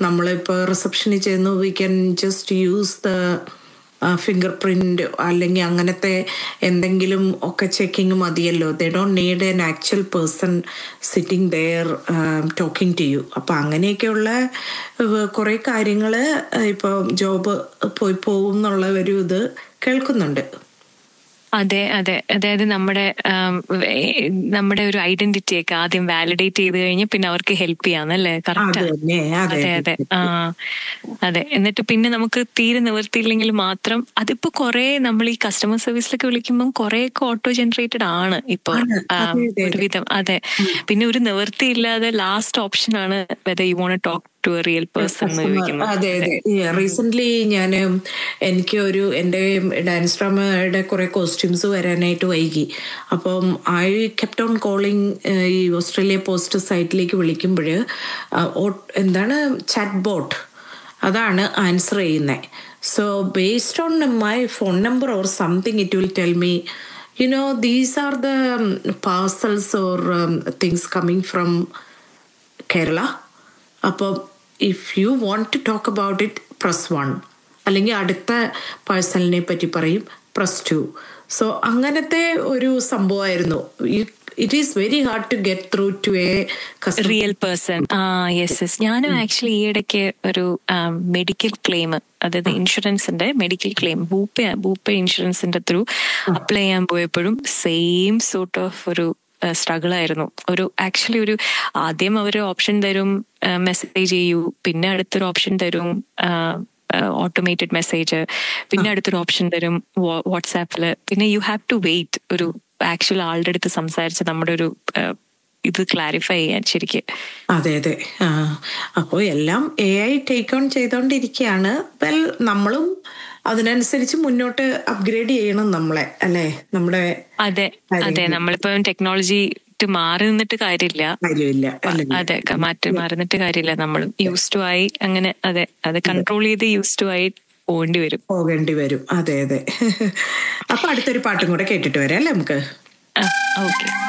നമ്മളിപ്പോൾ റിസപ്ഷനിൽ ചെന്ന് we can just use the finger print അല്ലെങ്കിൽ അങ്ങനത്തെ എന്തെങ്കിലും ഒക്കെ ചെക്കിങ് മതിയല്ലോ they don't need an actual person sitting there talking to you അപ്പം അങ്ങനെയൊക്കെയുള്ള കുറേ കാര്യങ്ങൾ ഇപ്പോൾ ജോബ് പോയി പോകും എന്നുള്ള ഒരു ഇത് കേൾക്കുന്നുണ്ട് അതെ അതെ അതായത് നമ്മുടെ ആം, വേ- നമ്മുടെ ഒരു ഐഡന്റിറ്റി ഒക്കെ ആദ്യം വാലിഡേറ്റ് ചെയ്ത് കഴിഞ്ഞ് പിന്നെ അവർക്ക് ഹെൽപ്പ് ചെയ്യാന്നല്ലേ അത് കറക്റ്റ് തന്നെ അതെ അതെ അതെ ആ അതെ എന്നിട്ട് പിന്നെ നമുക്ക് തീരെ നിവർത്തിയില്ലെങ്കിൽ മാത്രം അതിപ്പോ കുറെ നമ്മൾ ഈ കസ്റ്റമർ സർവീസിലൊക്കെ വിളിക്കുമ്പോൾ കുറെ ഒക്കെ ഓട്ടോ ജനറേറ്റഡ് ആണ് ഇപ്പൊ ആണ്. ആം, അതെ, അതെ, അതെ. ഒരുവിധം അതെ പിന്നെ ഒരു നിവർത്തി ഇല്ലാതെ ലാസ്റ്റ് ഓപ്ഷൻ ആണ് whether you want talk to a real person എന്ന് ചോദിക്കുന്നത് അതെ അതെ റീസെന്റ് ഞാൻ എനിക്ക് ഒരു എൻ്റെ ഡാൻസ് ഡ്രാമയുടെ കുറെ കോസ്റ്റ്യൂംസ് വരാനായിട്ട് വൈകി അപ്പം ഐ കെപ്റ്റ് ഓൺ കോളിംഗ് ഈ ഓസ്ട്രേലിയ പോസ്റ്റ് സൈറ്റിലേക്ക് വിളിക്കുമ്പോൾ എന്താണ് ചാറ്റ് ബോട്ട് അതാണ് ആൻസർ ചെയ്യുന്നത് so based on my phone number or something it will tell me you know these are the um, parcels or um, things coming from Kerala അപ്പോൾ if you want to talk about it press one അല്ലെങ്കിൽ അടുത്ത പേഴ്സണിനെ പറ്റി പറയും press to so അങ്ങനത്തെ ഒരു സംഭവമായിരുന്നു it is very hard to get through to a customer real person ആ yes yes ഞാനും ആക്ച്വലി ഈ ഇടയ്ക്ക് ഒരു മെഡിക്കൽ ക്ലെയിം അതായത് ഇൻഷുറൻസിന്റെ മെഡിക്കൽ ക്ലെയിം ബൂപ്പ ബൂപ്പ ഇൻഷുറൻസിന്റെ ത്രൂ അപ്ലൈ ചെയ്യാൻ പോയപ്പോഴും സെയിം സോർട്ട് ഓഫ് ഒരു സ്ട്രഗിൾ ആയിരുന്നു ഒരു ആക്ച്വലി ഒരു ആദ്യം അവർ ഓപ്ഷൻ തരും മെസ്സേജ് ചെയ്യൂ പിന്നെ അടുത്തൊരു ഓപ്ഷൻ തരും ഓട്ടോമേറ്റഡ് മെസ്സേജ് പിന്നെ അടുത്തൊരു ഓപ്ഷൻ തരും വാട്സാപ്പിൽ പിന്നെ യു ഹാവ് ടു വെയിറ്റ് ഒരു ആക്ച്വൽ ആളുടെ അടുത്ത് സംസാരിച്ച് നമ്മുടെ ഒരു ആ, ഇത് ക്ലാരിഫൈ ചെയ്യാൻ ശരിക്ക് അതെ അതെ ആ അപ്പോൾ എല്ലാം എ ഐ ടേക്ക് ഓൺ ചെയ്തോണ്ടിരിക്കുകയാണ് വെൽ നമ്മളും അതിനനുസരിച്ച് മുന്നോട്ട് അപ്ഗ്രേഡ് ചെയ്യണം നമ്മളെ അല്ലേ നമ്മുടെ അതെ അതെ നമ്മളിപ്പം ടെക്നോളജി മാറി നിന്നിട്ട് കാര്യമില്ല കാര്യമില്ല അല്ലേ അതെ ക- മാറ്റി മാറി നിന്നിട്ട് കാര്യമില്ല നമ്മൾ യൂസ് ടു ആയി അങ്ങനെ അതെ അത് കൺട്രോൾ ചെയ്ത് യൂസ് ടു ആയി പോകേണ്ടി വരും പോകേണ്ടി വരും അതെ അതെ അപ്പൊ അടുത്തൊരു പാട്ടും കൂടെ കേട്ടിട്ട് വരാം അല്ലേ നമുക്ക് ഓക്കെ